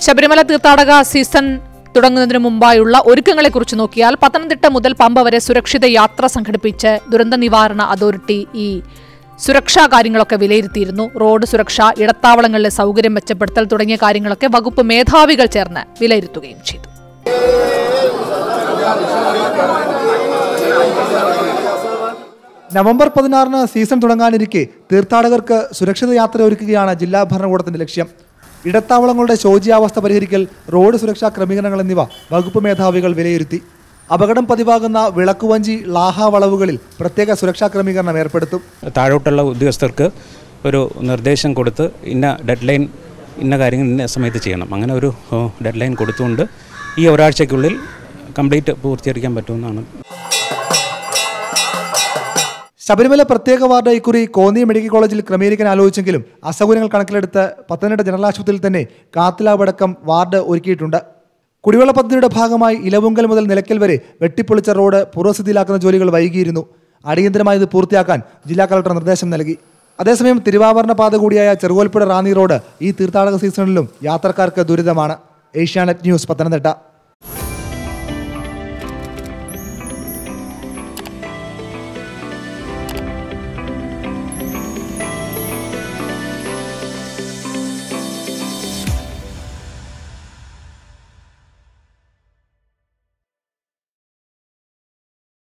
ശബരിമല തീർത്ഥാടക സീസൺ തുടങ്ങുന്നതിന് മുമ്പായുള്ള ഒരുക്കങ്ങളെക്കുറിച്ച് നോക്കിയാൽ പത്തനംതിട്ട മുതൽ പമ്പ വരെ സുരക്ഷിത യാത്ര സംഘടിപ്പിച്ച് ദുരന്ത നിവാരണ അതോറിറ്റി ഈ സുരക്ഷാ കാര്യങ്ങളൊക്കെ വിലയിരുത്തിയിരുന്നു റോഡ് സുരക്ഷ ഇടത്താവളങ്ങളിലെ സൗകര്യം മെച്ചപ്പെടുത്തൽ തുടങ്ങിയ കാര്യങ്ങളൊക്കെ വകുപ്പ് മേധാവികൾ ചേർന്ന് വിലയിരുത്തുകയും ചെയ്തു നവംബർ പതിനാറിന് സീസൺ തുടങ്ങാനിരിക്കെ തീർത്ഥാടകർക്ക് സുരക്ഷിത യാത്ര ഒരുക്കുകയാണ് ജില്ലാ ഭരണകൂടത്തിന്റെ ലക്ഷ്യം ഇടത്താവളങ്ങളുടെ ശോചിയാവസ്ഥ പരിഹരിക്കൽ റോഡ് സുരക്ഷാ ക്രമീകരണങ്ങൾ എന്നിവ വകുപ്പ് മേധാവികൾ വിലയിരുത്തി അപകടം പതിവാകുന്ന വിളക്കുവഞ്ചി ലാഹ വളവുകളിൽ പ്രത്യേക സുരക്ഷാ ക്രമീകരണം ഏർപ്പെടുത്തും താഴോട്ടുള്ള ഉദ്യോഗസ്ഥർക്ക് ഒരു നിർദ്ദേശം കൊടുത്ത് ഇന്ന ഡെഡ് ലൈൻ ഇന്ന കാര്യങ്ങൾ ഇന്ന സമയത്ത് ചെയ്യണം അങ്ങനെ ഒരു ഡെഡ് ലൈൻ കൊടുത്തുകൊണ്ട് ഈ ഒരാഴ്ചയ്ക്കുള്ളിൽ കംപ്ലീറ്റ് പൂർത്തീകരിക്കാൻ പറ്റുമെന്നാണ് ശബരിമല പ്രത്യേക വാർഡ് ഇക്കുറി കോന്നി മെഡിക്കൽ കോളേജിൽ ക്രമീകരിക്കാൻ ആലോചിച്ചെങ്കിലും അസൗകര്യങ്ങൾ കണക്കിലെടുത്ത് പത്തനംതിട്ട ജനറൽ ആശുപത്രിയിൽ തന്നെ കാത്തിലാവടക്കം വാർഡ് ഒരുക്കിയിട്ടുണ്ട് കുടിവെള്ള പദ്ധതിയുടെ ഭാഗമായി ഇലവുങ്കൽ മുതൽ നിലയ്ക്കൽ വരെ വെട്ടിപ്പൊളിച്ച റോഡ് പൂർവ്വസ്ഥിതിയിലാക്കുന്ന ജോലികൾ വൈകിയിരുന്നു അടിയന്തരമായി ഇത് പൂർത്തിയാക്കാൻ ജില്ലാ കളക്ടർ നിർദ്ദേശം നൽകി അതേസമയം തിരുവാഭരണ പാത കൂടിയായ ചെറുകോൽപ്പുഴ റാന്നി റോഡ് ഈ തീർത്ഥാടക സീസണിലും യാത്രക്കാർക്ക് ദുരിതമാണ് ഏഷ്യാനെറ്റ് ന്യൂസ് പത്തനംതിട്ട